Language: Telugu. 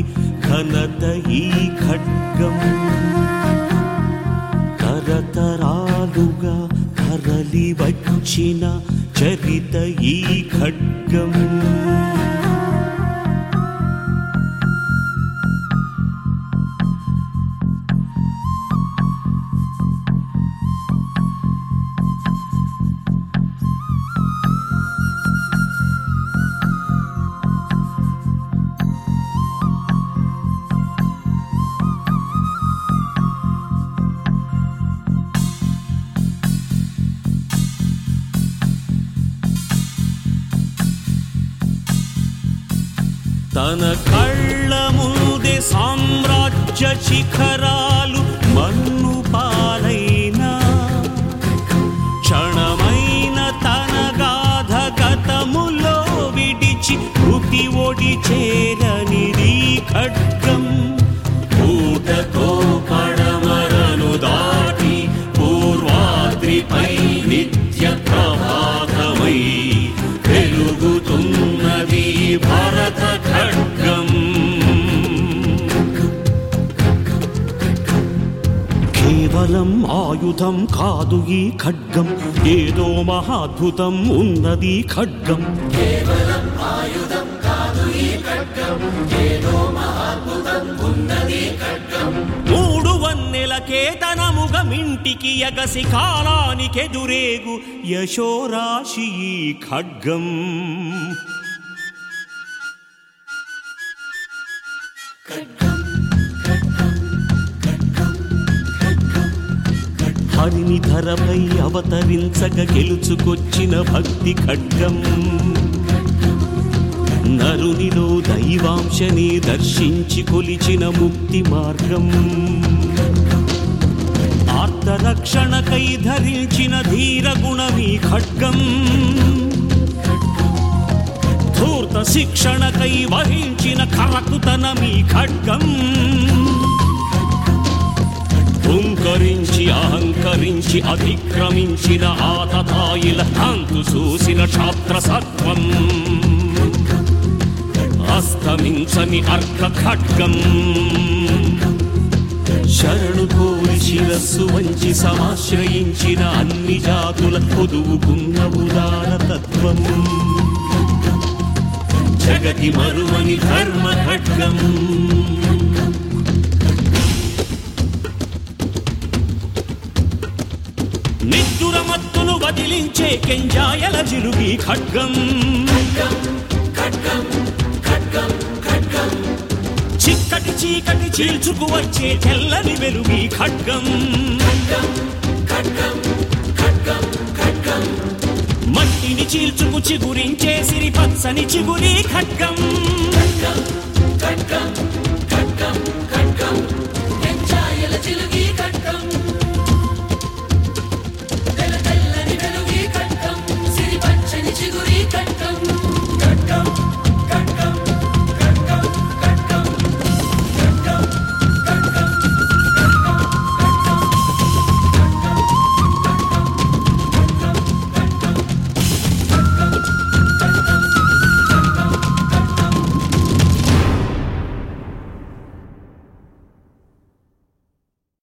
ఘనత ఈ ఖడ్గం తరతరాలుగా తరలి వచ్చిన చరిత ఈ ఖడ్గం తన కళ్ళ ముందే సామ్రాజ్య శిఖరాలు మన్ను పాలైనా క్షణమైన తన గాధ గతములో విడిచి మృతి ఒడి చేరనిది ఖడ్గం ఊటతో పడమరను దాటి పూర్వాద్రిపై నిత్య ప్రభాతమై వెలుగుతున్నది భరత ఖడ్గం కేవలం ఆయుధం కాదు ఈ ఖడ్గం ఏదో మహాద్భుతం ఉన్నది ఖడ్గం మూడు వన్నెల కేతనముగ మింటికి ఎగసి కాలానికెదురేగు యశోరాశి ఈ ఖడ్గం హరిని ధరపై అవతరించగ గెలుచుకొచ్చిన భక్తి ఖడ్గం నరునిలో దైవాంశని దర్శించి కొలిచిన ముక్తి మార్గం ఆర్తరక్షణకై ధరించిన ధీర గుణమీ ఖడ్గం ధూర్త శిక్షణకై వహించిన కరకుతనమీ ఖడ్గం హుంకరించి అహంకరించి అతిక్రమించిన ఆతతాయిల కాంతు చూసిన క్షాత్ర సత్వం అస్తమించని అర్క ఖడ్గం శరణు కోరి శిరస్సు వంచి సమాశ్రయించిన అన్ని జాతుల పొదువుకున్న ఉదార తత్వం జగతి మరువని ధర్మ ఖడ్గం నిద్దుర మత్తును వదిలించే కెంజాయల జిలుగి ఖడ్గం చిక్కటి చీకటి చీల్చుకు వచ్చే తెల్లని వెలుగి ఖడ్గం మట్టిని చీల్చుకు చిగురించే సిరి పచ్చని చిగురి ఖడ్గం